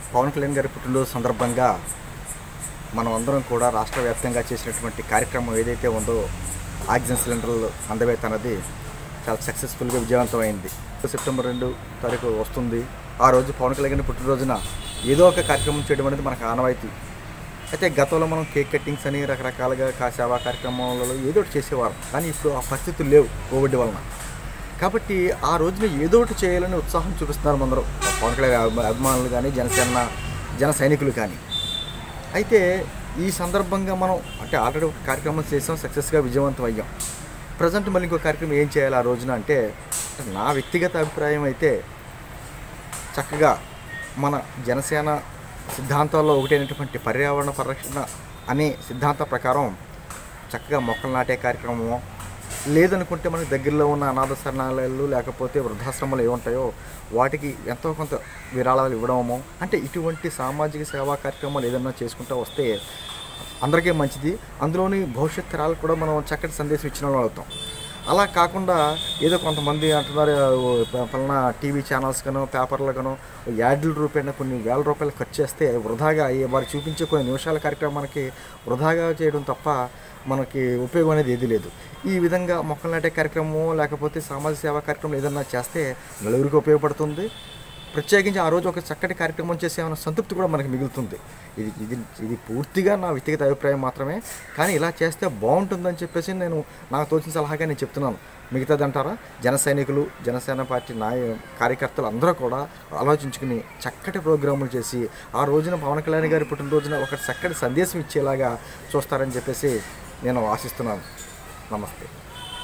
పవన్ కళ్యాణ్ గారి పుట్టినరోజు సందర్భంగా మనం అందరం కూడా రాష్ట్ర వ్యాప్తంగా చేసినటువంటి కార్యక్రమం ఏదైతే ఉందో ఆక్సిజన్ సిలిండర్లు అందవేత అన్నది చాలా సక్సెస్ఫుల్గా విజయవంతమైంది సెప్టెంబర్ రెండు తారీఖు వస్తుంది ఆ రోజు పవన్ కళ్యాణ్ గారి పుట్టినరోజున ఏదో ఒక కార్యక్రమం చేయడం అనేది మనకు ఆనవాయితీ అయితే గతంలో మనం కేక్ కట్టింగ్స్ అని రకరకాలుగా కా- సేవా కార్యక్రమాలలో ఏదో ఒకటి చేసేవారు కానీ ఇప్పుడు ఆ పరిస్థితులు లేవు కోవిడ్ వలన కాబట్టి ఆ రోజున ఏదో ఒకటి చేయాలని ఉత్సాహం చూపిస్తున్నారు అందరూ పవన్ కళ్యాణ్ అభి- అభిమానులు కానీ జనసేన జన సైనికులు కానీ అయితే ఈ సందర్భంగా మనం అంటే ఆల్రెడీ ఒక కార్యక్రమం చేసాం సక్సెస్గా విజయవంతం అయ్యాం ప్రజెంట్ మళ్ళీ ఇంకో కార్యక్రమం ఏం చేయాలి ఆ రోజున అంటే నా వ్యక్తిగత అభిప్రాయం అయితే చక్కగా మన జనసేన సిద్ధాంతాల్లో ఒకటైనటువంటి పర్యావరణ పరిరక్షణ అనే సిద్ధాంత ప్రకారం చక్కగా మొక్కలు నాటే కార్యక్రమం లేదనుకుంటే మనకి దగ్గరలో ఉన్న అనాథ శరణాలయాలు లేకపోతే వృద్ధాశ్రమాలు ఏముంటాయో వాటికి ఎంతో కొంత విరాళాలు ఇవ్వడమో అంటే ఇటువంటి సామాజిక సేవా కార్యక్రమాలు ఏదన్నా చేసుకుంటూ వస్తే అందరికీ మంచిది అందులోని భవిష్యత్ తరాలకు కూడా మనం చక్కటి సందేశం ఇచ్చిన వాళ్ళు అవుతాం అలా కాకుండా ఏదో కొంతమంది అంటున్నారు "ఓ, ప- పలానా టీవీ ఛానల్స్ కనో పేపర్లకనో యాడ్ల రూపేణ కొన్ని వేల రూపాయలు ఖర్చు చేస్తే వృధాగా అయ్యే వారు చూపించే కొన్ని నిమిషాల కార్యక్రమానికి వృధాగా చేయడం తప్ప మనకి ఉపయోగం అనేది ఏది లేదు ఈ విధంగా మొక్కలు నాటే కార్యక్రమం లేకపోతే సామాజిక సేవా కార్యక్రమం ఏదన్నా చేస్తే నలుగురికి ఉపయోగపడుతుంది ప్రత్యేకించి ఆ రోజు ఒక చక్కటి కార్యక్రమం చేసేమన్న సంతృప్తి కూడా మనకి మిగులుతుంది ఇది ఇది ఇది పూర్తిగా నా వ్యక్తిగత అభిప్రాయం మాత్రమే కానీ ఇలా చేస్తే బాగుంటుందని చెప్పేసి నేను నాకు తోచిన సలహాగా నేను చెప్తున్నాను మిగతాది అంటారా జన సైనికులు జనసేన పార్టీ నాయ కార్యకర్తలు అందరూ కూడా ఆలోచించుకుని చక్కటి ప్రోగ్రాములు చేసి ఆ రోజున పవన్ కళ్యాణ్ గారి పుట్టినరోజున ఒక చక్కటి సందేశం ఇచ్చేలాగా చూస్తారని చెప్పేసి నేను ఆశిస్తున్నాను నమస్తే